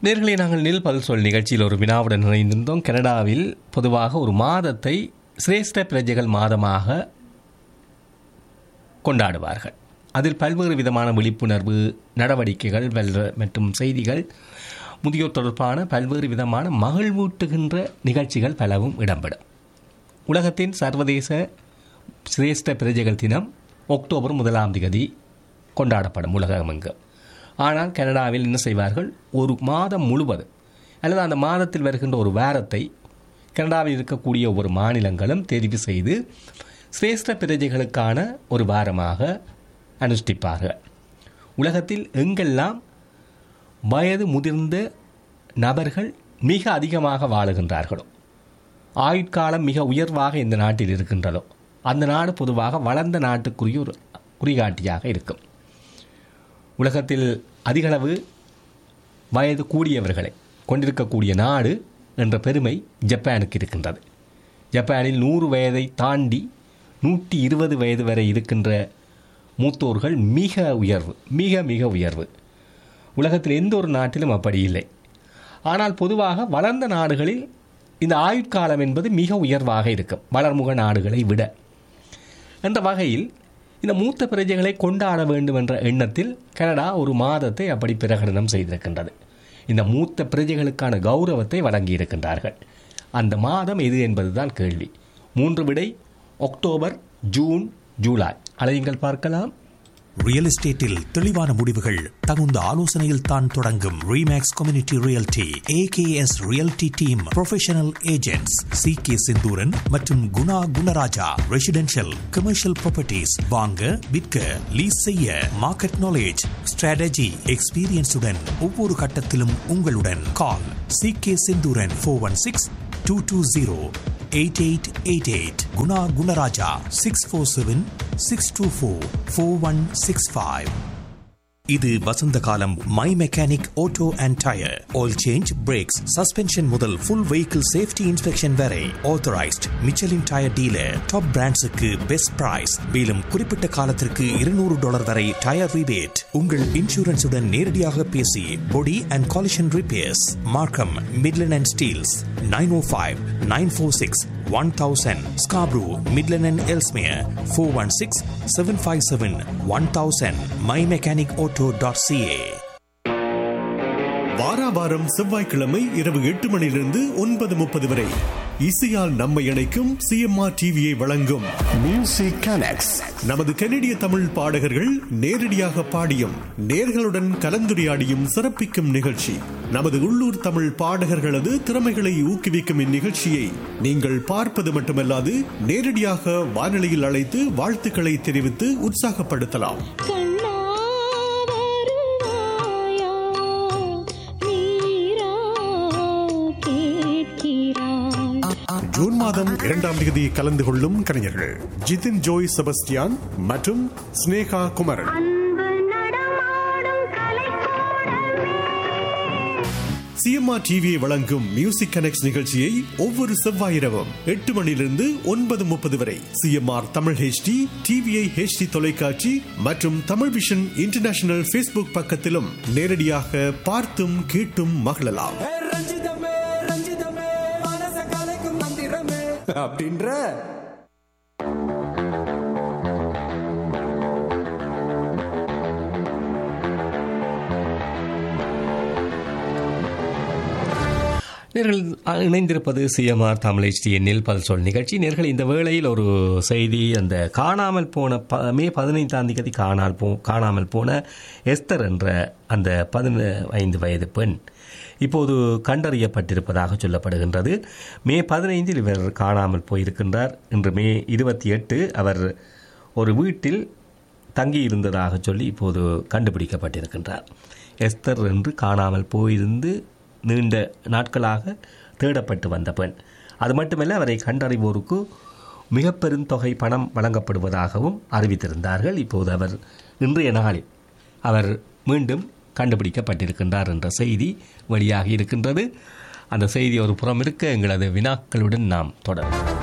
நேர்களை நாங்கள் நில் பல் சொல் நிகழ்ச்சியில் ஒரு வினாவுடன் இணைந்திருந்தோம் கனடாவில் பொதுவாக ஒரு மாதத்தை சிரேஷ்ட பிரஜைகள் மாதமாக கொண்டாடுவார்கள் அதில் பல்வேறு விதமான விழிப்புணர்வு நடவடிக்கைகள் வெல்ற மற்றும் செய்திகள் முதியோர் தொடர்பான பல்வேறு விதமான மகிழ்வூட்டுகின்ற நிகழ்ச்சிகள் பலவும் இடம்பெறும் உலகத்தின் சர்வதேச சிரேஷ்ட பிரஜைகள் தினம் அக்டோபர் முதலாம் தேதி கொண்டாடப்படும் உலகமெங்கும் ஆனால் கனடாவில் என்ன செய்வார்கள் ஒரு மாதம் முழுவதும் அல்லது அந்த மாதத்தில் வருகின்ற ஒரு வாரத்தை கனடாவில் இருக்கக்கூடிய ஒவ்வொரு மாநிலங்களும் தெரிவு செய்து சிரேஷ்ட பிரஜைகளுக்கான ஒரு வாரமாக அனுஷ்டிப்பார்கள் உலகத்தில் எங்கெல்லாம் வயது முதிர்ந்த நபர்கள் மிக அதிகமாக வாழுகின்றார்களோ ஆயுட்காலம் மிக உயர்வாக இந்த நாட்டில் இருக்கின்றதோ அந்த நாடு பொதுவாக வளர்ந்த நாட்டுக்குரிய ஒரு குறிகாட்டியாக இருக்கும் உலகத்தில் அதிகளவு வயது கூடியவர்களை கொண்டிருக்கக்கூடிய நாடு என்ற பெருமை ஜப்பானுக்கு இருக்கின்றது ஜப்பானில் நூறு வயதை தாண்டி நூற்றி இருபது வயது வரை இருக்கின்ற மூத்தோர்கள் மிக உயர்வு மிக மிக உயர்வு உலகத்தில் எந்த ஒரு நாட்டிலும் அப்படி இல்லை ஆனால் பொதுவாக வளர்ந்த நாடுகளில் இந்த ஆயுட்காலம் என்பது மிக உயர்வாக இருக்கும் வளர்முக நாடுகளை விட என்ற வகையில் இந்த மூத்த பிரஜைகளை கொண்டாட வேண்டும் என்ற எண்ணத்தில் கனடா ஒரு மாதத்தை அப்படி பிரகடனம் செய்திருக்கின்றது இந்த மூத்த பிரஜைகளுக்கான கௌரவத்தை வழங்கியிருக்கின்றார்கள் அந்த மாதம் எது என்பதுதான் கேள்வி மூன்று விடை அக்டோபர் ஜூன் ஜூலை அலையுங்கள் பார்க்கலாம் ரியல் எஸ்டேட்டில் தெளிவான முடிவுகள் தகுந்த ஆலோசனையில் தான் தொடங்கும் Remax community realty AKS realty team professional agents C K Sinthuran மற்றும் Guna Gunaraja residential commercial properties வாங்க விற்க லீஸ் செய்ய மார்க்கெட் நாலேஜ் ஸ்ட்ராட்டஜி எக்ஸ்பீரியன்ஸுடன் ஒவ்வொரு கட்டத்திலும் உங்களுடன் call C K Sinthuran four one six two two zero eight eight eight eight Guna Gunaraja six four seven six two four four one six five இது வசந்த காலம் my mechanic auto and tyre oil change brakes suspension முதல் full vehicle safety inspection வரை authorised Michelin tyre dealer top பிராண்ட்ஸுக்கு best price மேலும் குறிப்பிட்ட காலத்திற்கு இருநூறு டாலர் வரை டயர் ரிபேட் உங்கள் இன்சூரன்ஸுடன் நேரடியாக பேசி body and collision repairs Markham Midland and Steeles nine O five nine four six one thousand Scarborough Midland and Ellesmere four one six seven five seven one thousand my mechanic auto dot CA வாராவாரம் செவ்வாய்க்கிழமை இரவு எட்டு மணியிலிருந்து ஒன்பது முப்பது வரை இசையால் நம்மை இணைக்கும் சிஎம்ஆர் டிவியை வழங்கும் Music Connects. நமது கனடிய தமிழ் பாடகர்கள் நேரடியாக பாடியும் நேர்களுடன் கலந்துரையாடியும் சிறப்பிக்கும் நிகழ்ச்சி நமது உள்ளூர் தமிழ் பாடகர்களது திறமைகளை ஊக்குவிக்கும் இந்நிகழ்ச்சியை நீங்கள் பார்ப்பது மட்டுமல்லாது நேரடியாக வானொலியில் அழைத்து வாழ்த்துக்களை தெரிவித்து உற்சாகப்படுத்தலாம் கண்ணா வருவாயா நீரா கேட்கிறாய் ஜூன் மாதம் இரண்டாம் தேதி கலந்து கொள்ளும் கலைஞர்கள் ஜிதின் ஜோய் செபஸ்டியான் மற்றும் ஸ்னேகா குமரன் அன்பு நடமாடும் கலைக்கூடமே சிஎம்ஆர் டிவியை வழங்கும் மியூசிக் கனெக்ட் நிகழ்ச்சியை ஒவ்வொரு செவ்வாய் இரவும் எட்டு மணியிலிருந்து ஒன்பது முப்பது வரை CMR Tamil HD TVI HD தொலைக்காட்சி மற்றும் தமிழ் விஷன் இன்டர்நேஷனல் ஃபேஸ்புக் பக்கத்திலும் நேரடியாக பார்த்தும் கேட்டும் மகிழலாம் ஏ ரஞ்சிதமே ரஞ்சிதமே மனச கலைக்கும் மந்திரமே அப்படின்ற நேர்கள் இணைந்திருப்பது சிஎம்ஆர் தமிழ் எண்ணில் பல் சொல் நிகழ்ச்சி நேர்கள் இந்த வேளையில் ஒரு செய்தி அந்த காணாமல் போன ப மே பதினைந்தாம் தேதி காணால் போ காணாமல் போன எஸ்தர் என்ற அந்த பதினைந்து வயது பெண் இப்போது கண்டறியப்பட்டிருப்பதாக சொல்லப்படுகின்றது மே பதினைந்தில் இவர் காணாமல் போயிருக்கின்றார் இன்று மே இருபத்தி எட்டு அவர் ஒரு வீட்டில் தங்கியிருந்ததாக சொல்லி இப்போது கண்டுபிடிக்கப்பட்டிருக்கின்றார் எஸ்தர் என்று காணாமல் போயிருந்து நீண்ட நாட்களாக தேடப்பட்டு வந்த பெண் அது மட்டுமல்ல அவரை கண்டறிவோருக்கு மிக பெருந்தொகை பணம் வழங்கப்படுவதாகவும் அறிவித்திருந்தார்கள் இப்போது அவர் இன்றைய நாளில் அவர் மீண்டும் கண்டுபிடிக்கப்பட்டிருக்கின்றார் என்ற செய்தி வெளியாகி இருக்கின்றது அந்த செய்தி ஒரு புறம் இருக்க எங்களது வினாக்களுடன் நாம் தொடரும்